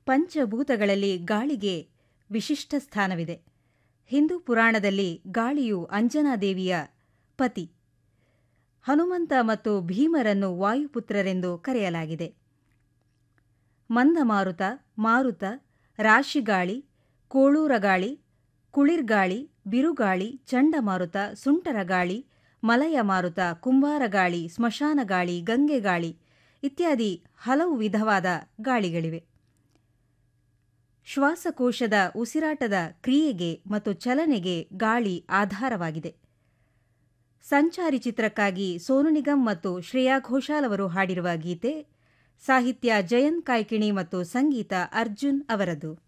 ಪಂಚಭೂತಗಳಲ್ಲಿ ಗಾಳಿಗೆ ವಿಶಿಷ್ಟ ಸ್ಥಾನವಿದೆ ಹಿಂದೂ ಪುರಾಣದಲ್ಲಿ ಗಾಳಿಯು ಅಂಜನಾದೇವಿಯ ಪತಿ ಹನುಮಂತ ಮತ್ತು ಭೀಮರನ್ನು ವಾಯುಪುತ್ರರೆಂದು ಕರೆಯಲಾಗಿದೆ ಮಂದಮಾರುತ ಮಾರುತ ರಾಶಿಗಾಳಿ ಕೋಳೂರಗಾಳಿ ಕುಳಿರ್ಗಾಳಿ ಬಿರುಗಾಳಿ ಚಂಡಮಾರುತ ಸುಂಟರಗಾಳಿ ಮಲಯ ಮಾರುತ ಕುಂಬಾರಗಾಳಿ ಸ್ಮಶಾನಗಾಳಿ ಗಂಗೆಗಾಳಿ ಇತ್ಯಾದಿ ಹಲವು ವಿಧವಾದ ಗಾಳಿಗಳಿವೆ ಶ್ವಾಸಕೋಶದ ಉಸಿರಾಟದ ಕ್ರಿಯೆಗೆ ಮತ್ತು ಚಲನೆಗೆ ಗಾಳಿ ಆಧಾರವಾಗಿದೆ ಸಂಚಾರಿ ಚಿತ್ರಕ್ಕಾಗಿ ಸೋನು ನಿಗಮ್ ಮತ್ತು ಶ್ರೇಯಾ ಘೋಷಾಲ್ ಅವರು ಹಾಡಿರುವ ಗೀತೆ ಸಾಹಿತ್ಯ ಜಯಂತ್ ಕಾಯ್ಕಿಣಿ ಮತ್ತು ಸಂಗೀತ ಅರ್ಜುನ್ ಅವರದು